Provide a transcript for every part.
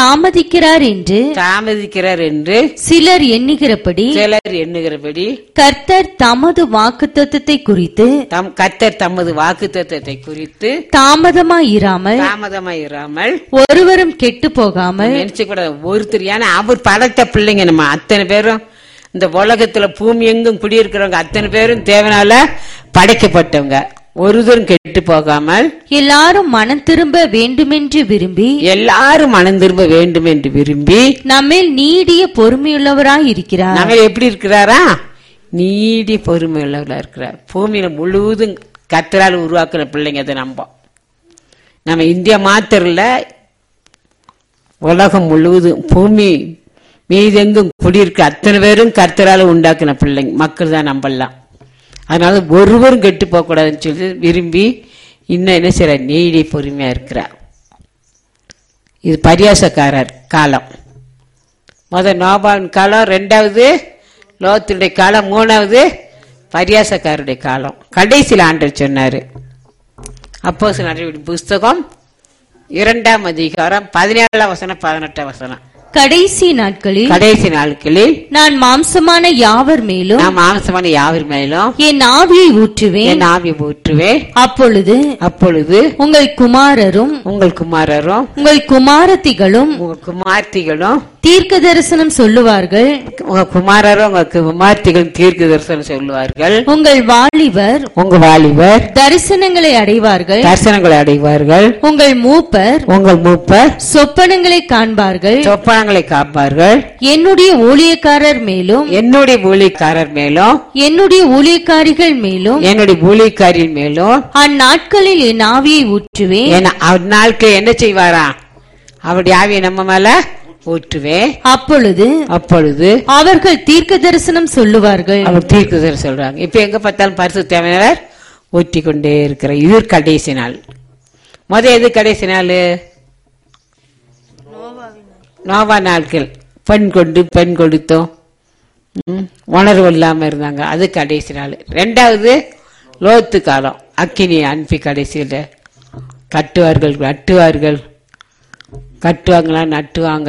தாமதிக்கிறார் என்று தாமதிக்கிறார் என்று சிலர் எண்ணுகிறபடி சிலர் எண்ணுகிறபடி கர்த்தர் தமது வாக்குத்தத்தத்தை குறித்து தம் கத்தர் தமது வாக்கு தத்தத்தை குறித்து தாமதமாயிராமல் தாமதமாயிராமல் ஒருவரும் கெட்டு போகாமல் நினைச்சு கூட ஒருத்தர் ஏன்னா அவர் படைத்த பிள்ளைங்க நம்ம அத்தனை பேரும் இந்த உலகத்துல பூமி எங்கும் குடியிருக்கிறவங்க அத்தனை பேரும் தேவனால படைக்கப்பட்டவங்க ஒருத்தரும் கெட்டு போகாமல் எல்லாரும் மனம் திரும்ப வேண்டுமென்று விரும்பி எல்லாரும் மனம் திரும்ப வேண்டும் என்று விரும்பி நம்மேல் நீடிய பொறுமையுள்ளவராய் இருக்கிறார் நம்ம எப்படி இருக்கிறாரா நீடி பொறுமை உள்ளவர்களா இருக்கிறார் பூமியில முழுவதும் கத்தரால் உருவாக்குற பிள்ளைங்க அதை நம்ப நம்ம இந்தியா மாத்திரம் இல்ல உலகம் முழுவதும் பூமி மீதெங்கும் குடியிருக்க அத்தனை பேரும் கர்த்தரால் உண்டாக்குன பிள்ளைங்க மக்கள் தான் நம்பலாம் அதனால ஒருவரும் கெட்டு போக கூடாதுன்னு சொல்லி விரும்பி இன்னும் என்ன செய்யற நீடி பொறுமையா இருக்கிறார் இது பரியாசக்காரர் காலம் முத நோபாவின் காலம் ரெண்டாவது லோகத்தினுடைய காலம் மூணாவது பரியாசக்காரருடைய காலம் கடைசியில் ஆண்டவர் சொன்னாரு அப்போ புஸ்தகம் இரண்டாம் அதிகாரம் பதினேழாம் வசனம் பதினெட்டாம் வசனம் கடைசி நாட்களில் கடைசி நாட்களில் நான் மாம்சமான யாவர் மேலும் நாம் மாம்சமான யாவர் மேலும் என் ஆவியை ஊற்றுவேன் என் ஆவி ஊற்றுவேன் அப்பொழுது அப்பொழுது உங்கள் குமாரரும் உங்கள் குமாரரும் உங்கள் குமாரத்திகளும் உங்கள் குமார்த்திகளும் தீர்க்க தரிசனம் சொல்லுவார்கள் உங்க குமாரரும் உங்க குமார்த்திகளும் தீர்க்க தரிசனம் சொல்லுவார்கள் உங்கள் வாலிபர் உங்க வாலிபர் தரிசனங்களை அடைவார்கள் தரிசனங்களை அடைவார்கள் உங்கள் மூப்பர் உங்கள் மூப்பர் சொப்பனங்களை காண்பார்கள் சொப்பனங்களை காப்பார்கள் என்னுடைய ஊழியக்காரர் மேலும் என்னுடைய ஊழியக்காரர் மேலும் என்னுடைய ஊழியக்காரிகள் மேலும் என்னுடைய ஊழியக்காரின் மேலும் அந்நாட்களில் என் ஆவியை ஊற்றுவேன் என்ன அந்நாளுக்கு என்ன செய்வாரா அவருடைய ஆவியை நம்ம மேல ஊற்றுவேன் அப்பொழுது அப்பொழுது அவர்கள் தீர்க்க தரிசனம் சொல்லுவார்கள் அவர் தீர்க்குதல் சொல்றாங்க இப்ப எங்க பார்த்தாலும் பரிசு தேவையானவர் ஊற்றி கொண்டே இருக்கிற இது கடைசி நாள் முத எது கடைசி நாள் நோவா நாட்கள் பெண் கொண்டு பெண் கொடுத்தோம் ம், உணர்வு இல்லாம இருந்தாங்க அது கடைசி நாள் ரெண்டாவது லோத்து காலம் அக்கினி அனுப்பி கடைசியில் கட்டுவார்கள் நட்டுவார்கள் கட்டுவாங்களா நட்டுவாங்க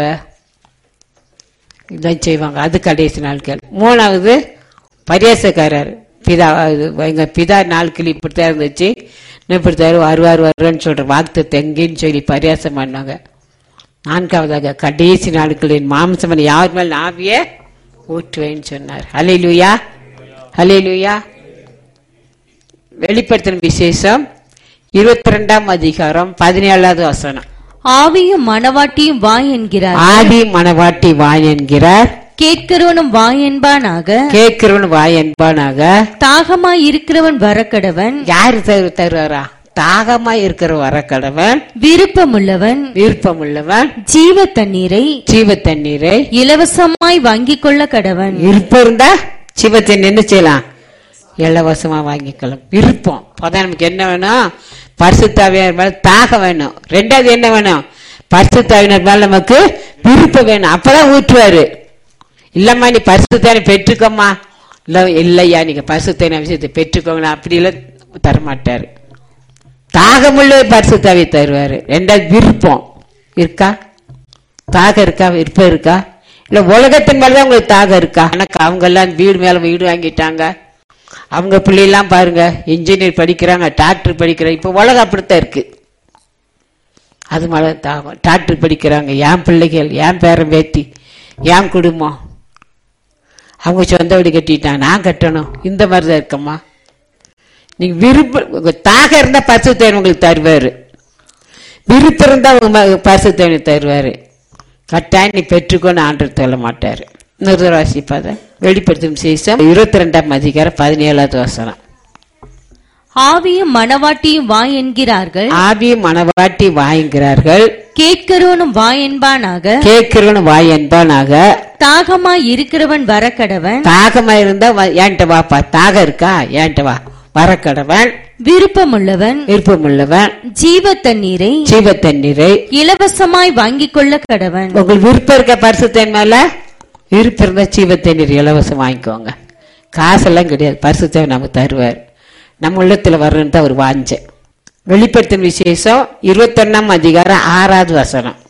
இதான் செய்வாங்க அது கடைசி நாட்கள் மூணாவது பரியாசக்காரர் பிதா இது எங்க பிதா நாட்கள் இப்படித்தான் இருந்துச்சு இப்படித்தான் வருவார் வருவார்னு சொல்ற வாக்கு எங்கேன்னு சொல்லி பரியாசம் பண்ணாங்க நான்காவதாக கடைசி நாட்களின் மாம்சமன் யார் மேல் ஆவிய ஊற்றுவேன்னு சொன்னார் ஹலே லூயா ஹலே லூயா வெளிப்படுத்தின விசேஷம் இருபத்தி ரெண்டாம் அதிகாரம் பதினேழாவது வசனம் ஆவியும் மணவாட்டியும் வா என்கிறார் ஆதி மணவாட்டி வாய் என்கிறார் கேட்கிறவனும் வா என்பானாக கேட்கிறவன் வாய் என்பானாக தாகமாய் இருக்கிறவன் வரக்கடவன் யாரு தரு தருவாரா தாகமா இருக்கிற வரக்கடவன் விருப்பமுள்ளவன் விருப்பம் உள்ளவன் ஜீவ தண்ணீரை ஜீவ தண்ணீரை இலவசமாய் வாங்கிக் கொள்ள கடவன் விருப்பம் இருந்தா சிவத்தை என்ன செய்யலாம் இலவசமா வாங்கிக்கலாம் விருப்பம் அப்பதான் நமக்கு என்ன வேணும் பரிசுத்தாவியர் மேல தாகம் வேணும் ரெண்டாவது என்ன வேணும் பரிசுத்தாவினர் மேல நமக்கு விருப்பம் வேணும் அப்பதான் ஊற்றுவாரு இல்லம்மா நீ பரிசுத்தானை பெற்றுக்கோம்மா இல்ல இல்லையா நீங்க பரிசுத்தான விஷயத்தை பெற்றுக்கோங்க அப்படி எல்லாம் தரமாட்டாரு தாகமுள்ள பரிசுத்தாவை தருவாரு ரெண்டாவது விருப்பம் இருக்கா தாகம் இருக்கா விருப்பம் இருக்கா இல்ல உலகத்தின் மேலதான் உங்களுக்கு தாகம் இருக்கா எனக்கு அவங்க எல்லாம் வீடு மேல வீடு வாங்கிட்டாங்க அவங்க பிள்ளையெல்லாம் பாருங்க இன்ஜினியர் படிக்கிறாங்க டாக்டர் படிக்கிறாங்க இப்ப உலகம் அப்படித்தான் இருக்கு அது மேல தாகம் டாக்டர் படிக்கிறாங்க என் பிள்ளைகள் என் பேரன் பேத்தி என் குடும்பம் அவங்க சொந்த வீடு கட்டிட்டாங்க நான் கட்டணும் இந்த மாதிரி தான் இருக்கம்மா நீங்க விருப்பம் உங்க தாகம் இருந்தா பரிசு தேவன் உங்களுக்கு தருவாரு விருப்பம் இருந்தா உங்க ம- பரிசு தேவன் தருவாரு கட்டாயம் நீ பெற்றுக்கோன்னு ஆண்டவர் சொல்ல மாட்டாரு இன்னொரு வாசிப்பாத வெளிப்படுத்தும் சேஷம் இருபத்தி ரெண்டாம் அதிகாரம் பதினேழாவது வசனம் ஆவியும் மணவாட்டியும் வா என்கிறார்கள் ஆவி மணவாட்டி வாங்குகிறார்கள் கேட்கிறவனும் வா என்பானாக கேட்கிறவன் வாய் என்பானாக தாகமாய் இருக்கிறவன் வரக்கடவன் தாகமா இருந்தா வா- ஏன்ட்ட வாப்பா தாகம் இருக்கா ஏன்ட்ட வா வரக்கடவன் விருப்பமுள்ளவன் விருப்பமுள்ளவன் ஜீவ தண்ணீரை ஜீவ தண்ணீரை இலவசமாய் வாங்கிக் கொள்ள கடவன் உங்களுக்கு விருப்பம் இருக்க பரிசுத்தன் மேல விருப்பம் இருந்தா ஜீவ தண்ணீர் இலவசம் வாங்கிக்கோங்க காசெல்லாம் கிடையாது பரிசுத்தன் நமக்கு தருவார் நம்ம உள்ளத்துல வரணுன்னு தான் அவர் வாஞ்சேன் வெளிப்படுத்தின விசேஷம் இருபத்தொன்னாம் அதிகாரம் ஆறாவது வசனம்